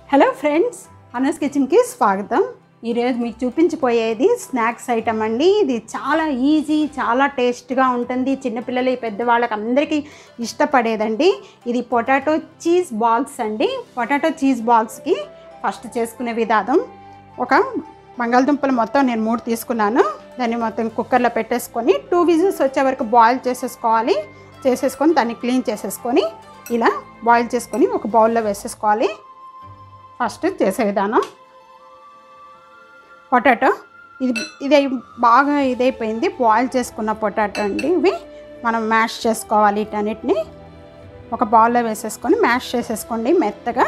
hello friends Anas కిచెన్కి స్వాగతం ఈరోజు మీకు చూపించిపోయేది స్నాక్స్ ఐటమ్ అండి ఇది చాలా ఈజీ చాలా టేస్ట్గా ఉంటుంది చిన్నపిల్లలు పెద్దవాళ్ళకి అందరికీ ఇష్టపడేదండి ఇది పొటాటో చీజ్ బాల్స్ అండి పొటాటో చీజ్ బాల్స్కి ఫస్ట్ చేసుకునే విధానం ఒక బంగాళదుంపలు మొత్తం నేను మూడు తీసుకున్నాను దాన్ని మొత్తం కుక్కర్లో పెట్టేసుకొని టూ విజిల్స్ వచ్చే వరకు బాయిల్ చేసేసుకోవాలి చేసేసుకొని దాన్ని క్లీన్ చేసేసుకొని ఇలా బాయిల్ చేసుకొని ఒక బౌల్లో వేసేసుకోవాలి ఫస్ట్ చేసే విధానం పొటాటో ఇది ఇది బాగా ఇదైపోయింది బాయిల్ చేసుకున్న పొటాటో అండి ఇవి మనం మ్యాష్ చేసుకోవాలి వీటన్నిటిని ఒక బౌల్లో వేసేసుకొని మ్యాష్ చేసేసుకోండి మెత్తగా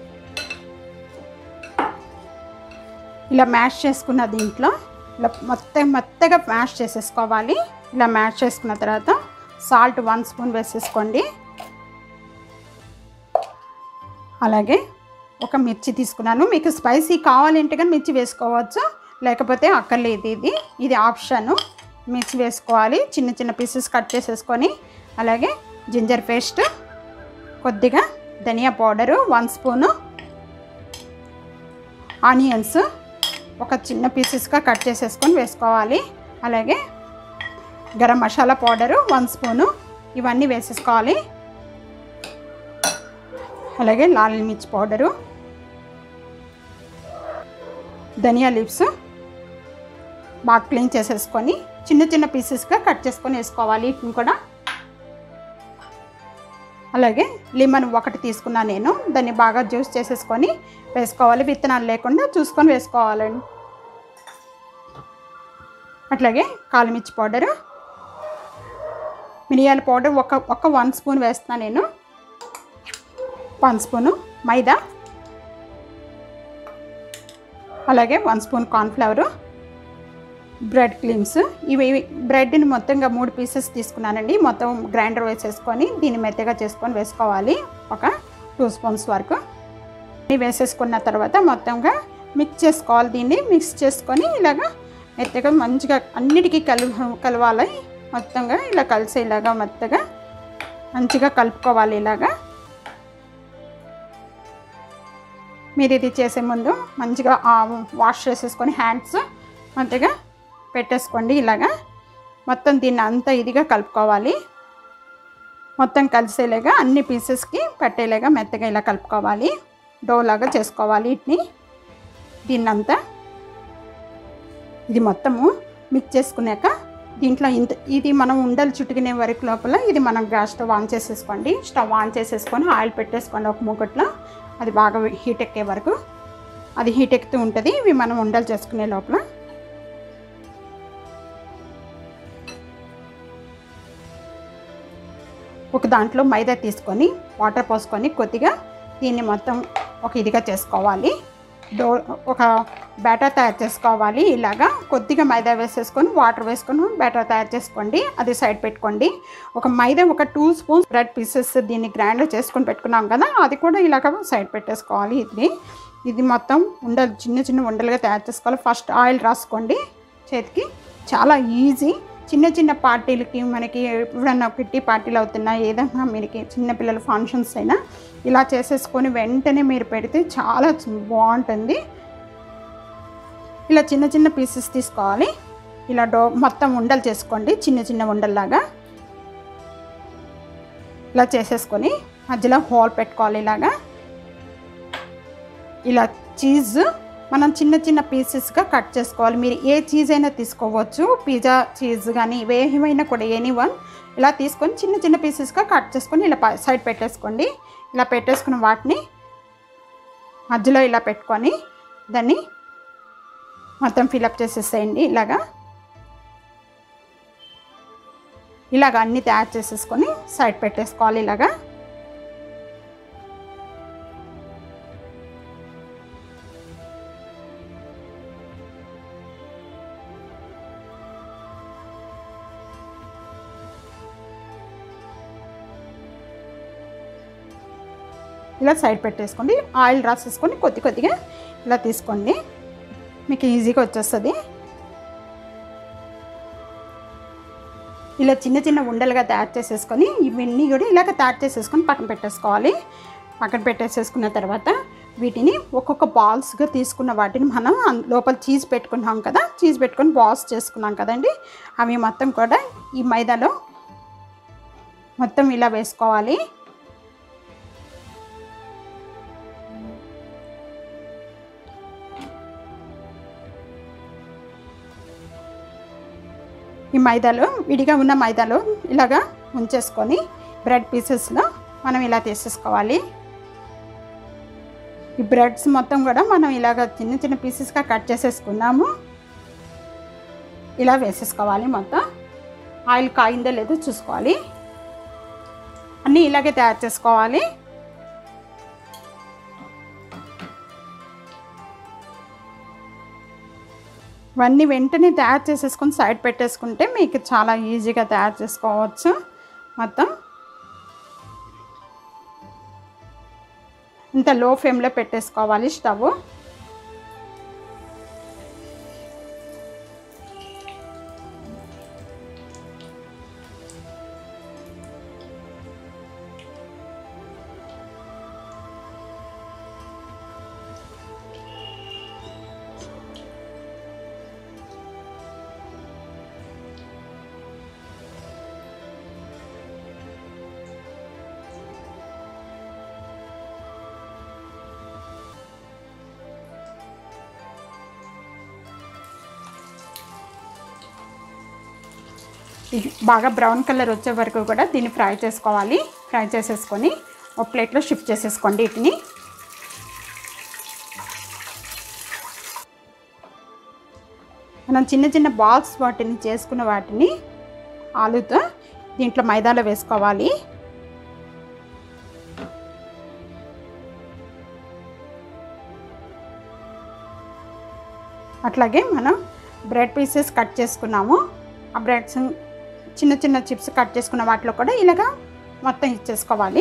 ఇలా మ్యాష్ చేసుకున్న దీంట్లో ఇలా మొత్తం మెత్తగా మ్యాష్ చేసేసుకోవాలి ఇలా మ్యాష్ చేసుకున్న తర్వాత సాల్ట్ వన్ స్పూన్ వేసేసుకోండి అలాగే ఒక మిర్చి తీసుకున్నాను మీకు స్పైసీ కావాలంటే కానీ మిర్చి వేసుకోవచ్చు లేకపోతే అక్కర్లేదు ఇది ఇది ఆప్షను మిర్చి వేసుకోవాలి చిన్న చిన్న పీసెస్ కట్ చేసేసుకొని అలాగే జింజర్ పేస్ట్ కొద్దిగా ధనియా పౌడరు వన్ స్పూను ఆనియన్స్ ఒక చిన్న పీసెస్గా కట్ చేసేసుకొని వేసుకోవాలి అలాగే garam masala powder one spoon ఇవన్నీ వేసేసుకోవాలి అలాగే లాల్ మిర్చి పౌడరు ధనియా లీవ్స్ బాగా క్లీన్ చేసేసుకొని చిన్న చిన్న పీసెస్గా కట్ చేసుకొని వేసుకోవాలి వీటిని కూడా అలాగే లెమన్ ఒకటి తీసుకున్నా నేను దాన్ని బాగా జ్యూస్ చేసేసుకొని వేసుకోవాలి విత్తనాలు లేకుండా చూసుకొని వేసుకోవాలండి అట్లాగే కాలుమిర్చి పౌడరు మిరియాల పౌడర్ ఒక ఒక వన్ స్పూన్ వేస్తున్నాను నేను వన్ స్పూను మైదా అలాగే one spoon cornflour bread crumbs ఇవి బ్రెడ్ని మొత్తంగా మూడు పీసెస్ తీసుకున్నానండి మొత్తం గ్రైండర్ వేసేసుకొని దీన్ని మెత్తగా చేసుకొని వేసుకోవాలి ఒక టూ స్పూన్స్ వరకు ఇవి వేసేసుకున్న తర్వాత మొత్తంగా మిక్స్ చేసుకోవాలి దీన్ని మిక్స్ చేసుకొని ఇలాగా మెత్తగా మంచిగా అన్నిటికీ కలు కలవాలి మొత్తంగా ఇలా కలిసేలాగా మెత్తగా మంచిగా కలుపుకోవాలి ఇలాగా మీరు ఇది చేసే ముందు మంచిగా వాష్ చేసేసుకొని హ్యాండ్స్ మంచిగా పెట్టేసుకోండి ఇలాగా మొత్తం దీన్ని అంతా ఇదిగా కలుపుకోవాలి మొత్తం కలిసేలాగా అన్ని పీసెస్కి పెట్టేలాగా మెత్తగా ఇలా కలుపుకోవాలి డో లాగా చేసుకోవాలి వీటిని దీన్నంతా ఇది మొత్తము మిక్స్ చేసుకున్నాక దీంట్లో ఇంత ఇది మనం ఉండలు చుట్టుకునే వరకు లోపల ఇది మనం గ్యాస్ స్టవ్ ఆన్ చేసేసుకోండి స్టవ్ ఆన్ చేసేసుకొని ఆయిల్ పెట్టేసుకోండి ఒక మూకట్లో అది బాగా హీట్ ఎక్కే వరకు అది హీట్ ఎక్కుతూ ఉంటుంది ఇవి మనం ఉండలు చేసుకునే లోపల ఒక దాంట్లో మైదా తీసుకొని వాటర్ పోసుకొని కొద్దిగా దీన్ని మొత్తం ఒక ఇదిగా చేసుకోవాలి డో ఒక బ్యాటర్ తయారు చేసుకోవాలి ఇలాగా కొద్దిగా మైదా వేసేసుకొని వాటర్ వేసుకొని బ్యాటర్ తయారు చేసుకోండి అది సైడ్ పెట్టుకోండి ఒక మైదా ఒక టూ స్పూన్స్ బ్రెడ్ పీసెస్ దీన్ని గ్రైండ్ చేసుకొని పెట్టుకున్నాం కదా అది కూడా ఇలాగ సైడ్ పెట్టేసుకోవాలి ఇది ఇది మొత్తం ఉండలు చిన్న చిన్న ఉండలుగా తయారు చేసుకోవాలి ఫస్ట్ ఆయిల్ రాసుకోండి చేతికి చాలా ఈజీ చిన్న చిన్న పార్టీలకి మనకి ఎప్పుడన్నా కిట్టి పార్టీలు అవుతున్నా ఏదైనా మీకు చిన్నపిల్లల ఫంక్షన్స్ అయినా ఇలా చేసేసుకొని వెంటనే మీరు పెడితే చాలా బాగుంటుంది ఇలా చిన్న చిన్న పీసెస్ తీసుకోవాలి ఇలా డో మొత్తం ఉండలు చేసుకోండి చిన్న చిన్న ఉండల్లాగా ఇలా చేసేసుకొని మధ్యలో హోల్ పెట్టుకోవాలి ఇలాగా ఇలా చీజ్ మనం చిన్న చిన్న పీసెస్గా కట్ చేసుకోవాలి మీరు ఏ చీజ్ అయినా తీసుకోవచ్చు పిజ్జా చీజ్ కానీ ఏమైనా కూడా ఎనీ వన్ ఇలా తీసుకొని చిన్న చిన్న పీసెస్గా కట్ చేసుకొని ఇలా సైడ్ పెట్టేసుకోండి ఇలా పెట్టేసుకున్న వాటిని మధ్యలో ఇలా పెట్టుకొని దాన్ని మొత్తం ఫిలప్ చేసేసేయండి ఇలాగా ఇలాగ అన్నీ తయారు చేసేసుకొని సైడ్ పెట్టేసుకోవాలి ఇలాగా ఇలా సైడ్ పెట్టేసుకోండి ఆయిల్ రాసేసుకొని కొద్ది కొద్దిగా ఇలా తీసుకోండి మీకు ఈజీగా వచ్చేస్తుంది ఇలా చిన్న చిన్న ఉండలుగా తయారు చేసేసుకొని ఇవన్నీ కూడా ఇలాగ తయారు చేసేసుకొని పక్కన పెట్టేసుకోవాలి పక్కన పెట్టేసేసుకున్న తర్వాత వీటిని ఒక్కొక్క బాల్స్గా తీసుకున్న వాటిని మనం అన్- లోపల చీజ్ పెట్టుకున్నాం కదా చీజ్ పెట్టుకొని బాల్స్ చేసుకున్నాం కదండి అవి మొత్తం కూడా ఈ మైదాలో మొత్తం ఇలా వేసుకోవాలి ఈ మైదాలో విడిగా ఉన్న మైదాలో ఇలాగా ఉంచేసుకొని బ్రెడ్ పీసెస్లో మనం ఇలా తీసేసుకోవాలి ఈ బ్రెడ్స్ మొత్తం కూడా మనం ఇలాగ చిన్న చిన్న పీసెస్గా కట్ చేసేసుకున్నాము ఇలా వేసేసుకోవాలి మొత్తం ఆయిల్ కాయిందో లేదో చూసుకోవాలి అన్నీ ఇలాగే తయారు చేసుకోవాలి ఇవన్నీ వెంటనే తయారు చేసేసుకొని సైడ్ పెట్టేసుకుంటే మీకు చాలా ఈజీగా తయారు చేసుకోవచ్చు మొత్తం ఇంత లో ఫ్లేమ్లో పెట్టేసుకోవాలి స్టవ్ ఇది బాగా బ్రౌన్ కలర్ వచ్చే వరకు కూడా దీన్ని ఫ్రై చేసుకోవాలి ఫ్రై చేసేసుకొని ఒక ప్లేట్లో షిఫ్ట్ చేసేసుకోండి వీటిని మనం చిన్న చిన్న బాల్స్ వాటిని చేసుకున్న వాటిని ఆలుతో దీంట్లో మైదాలో వేసుకోవాలి అట్లాగే మనం బ్రెడ్ పీసెస్ కట్ చేసుకున్నాము ఆ బ్రెడ్స్ చిన్న చిన్న చిప్స్ కట్ చేసుకున్న వాటిలో కూడా ఇలాగా మొత్తం ఇచ్చేసుకోవాలి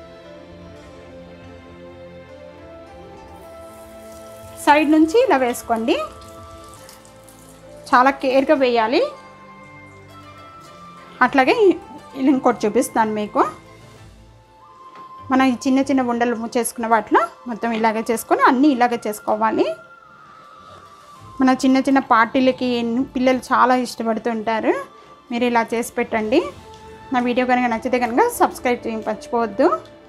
సైడ్ నుంచి ఇలా వేసుకోండి చాలా కేర్గా వేయాలి అట్లాగే ఇలా ఇంకోటి చూపిస్తాను మీకు మనం ఈ చిన్న చిన్న ఉండలు చేసుకున్న వాటిలో మొత్తం ఇలాగే చేసుకొని అన్నీ ఇలాగే చేసుకోవాలి మన చిన్న చిన్న పార్టీలకి పిల్లలు చాలా ఇష్టపడుతుంటారు మీరు ఇలా చేసి పెట్టండి నా వీడియో కనుక నచ్చితే కనుక సబ్స్క్రైబ్ చేయ మర్చిపోవద్దు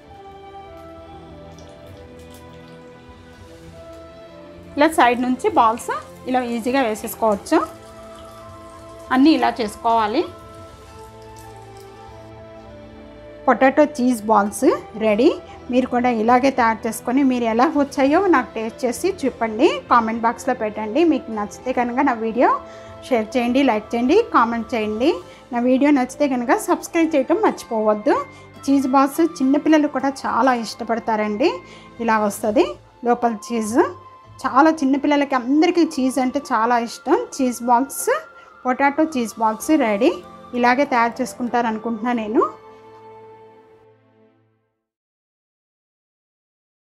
ఇలా సైడ్ నుంచి బాల్స్ ఇలా ఈజీగా వేసేసుకోవచ్చు అన్నీ ఇలా చేసుకోవాలి పొటాటో చీజ్ బాల్స్ రెడీ మీరు కూడా ఇలాగే తయారు చేసుకొని మీరు ఎలా వచ్చాయో నాకు టేస్ట్ చేసి చెప్పండి కామెంట్ బాక్స్లో పెట్టండి మీకు నచ్చితే కనుక నా వీడియో షేర్ చేయండి లైక్ చేయండి కామెంట్ చేయండి నా వీడియో నచ్చితే కనుక సబ్స్క్రైబ్ చేయటం మర్చిపోవద్దు చీజ్ బాల్స్ చిన్నపిల్లలు కూడా చాలా ఇష్టపడతారండి ఇలా వస్తుంది లోపల చీజ్ చాలా చిన్నపిల్లలకి అందరికీ చీజ్ అంటే చాలా ఇష్టం cheese balls potato cheese balls ready ఇలాగే తయారు చేసుకుంటారు అనుకుంటున్నా నేను